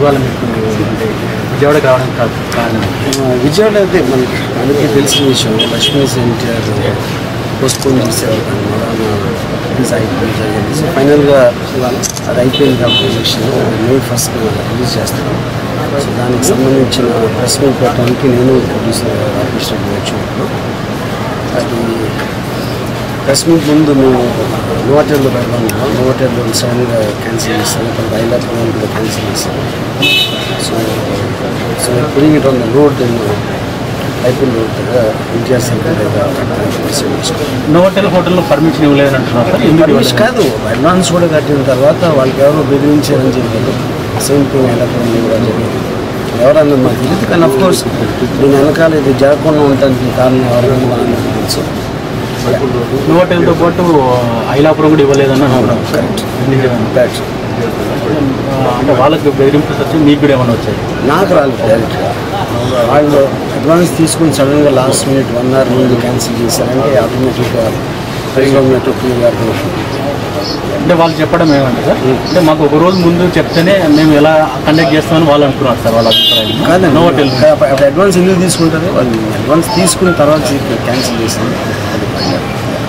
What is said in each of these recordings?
ఇవాళ మీకు అంటే విజయవాడకి రావడానికి కా- కారణం ఏంటి? ఆ, విజయవాడ అయితే మనకి మనకి తెలిసిన విషయం లక్ష్మీ ఎన్టీఆర్ పోస్ట్పోన్ చేసేవారు రిలీజ్ అయిపోయింది జరిగింది సో ఫైనల్గా అది అయిపోయింది కాబట్టి ఎలక్షన్ మే ఫస్ట్ రిలీజ్ చేస్తాను సో దానికి సంబంధించిన ప్రెస్ మీట్ పెట్టడానికి నేను ప్రొడ్యూసర్ రాకేష్ రెడ్డి వచ్చినప్పుడు అది ప్రెస్ మీట్ ముందు మేము నోటర్లో పెడతాము నోటర్లో సడన్గా క్యాన్సిల్ చేస్తాను ఇక్కడ బయలుదేరి కూడా క్యాన్సిల్ చేస్తాను so so putting it on the road అయిపోయిన రోడ్ దగ్గర ఎన్టీఆర్ సెంటర్ దగ్గర నోవోటెల్ హోటల్లో పర్మిషన్ ఇవ్వలేదని అంటున్నారు సార్ ఎందుకు పర్మిషన్ ఇవ్వలేదు? కాదు అడ్వాన్స్ కూడా కట్టిన తర్వాత వాళ్ళకి ఎవరో బెదిరించారని చెప్పారు సేమ్ థింగ్ ఎలక్ట్రానిక్ కూడా జరిగింది ఎవరన్నది మాకు తెలియదు కానీ అఫ్ కోర్స్ దీని వెనకాల ఇది జరగకుండా ఉండటానికి కారణం ఎవరైనా మనకు తెలుసు నోవోటెల్తో పాటు ఐలాపురం కూడా ఇవ్వలేదని అంటున్నారు కరెక్ట్ ఎందుకు? బ్యాట్ ఆ, అంటే వాళ్ళకి బెదిరింపులు వచ్చి మీకు కూడా ఏమైనా వచ్చాయి నాకు రాలేదు డైరెక్ట్గా వాళ్ళు అడ్వాన్స్ తీసుకుని సడన్గా లాస్ట్ మినిట్ వన్ అవర్ ముందు క్యాన్సిల్ చేశారంటే ఆటోమేటిక్గా ప్రైజ్లో ఉన్నట్టు గారు అంటే వాళ్ళు చెప్పడం ఏమంటే సార్ అంటే మాకు ఒక రోజు ముందు చెప్తేనే మేము ఎలా కండక్ట్ చేస్తామని వాళ్ళు అనుకున్నారు సార్ వాళ్ళ అభిప్రాయం కాదండి నోవోటెల్ అప్పుడు అడ్వాన్స్ ఎందుకు తీసుకుంటారు వాళ్ళు అడ్వాన్స్ తీసుకున్న తర్వాత క్యాన్సిల్ చేసింది అది పైన.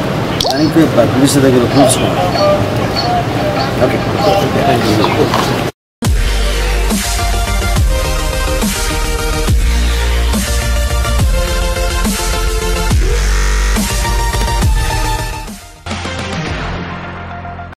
దానికి ప్రొడ్యూసర్ దగ్గర కూర్చున్నాం ఓకే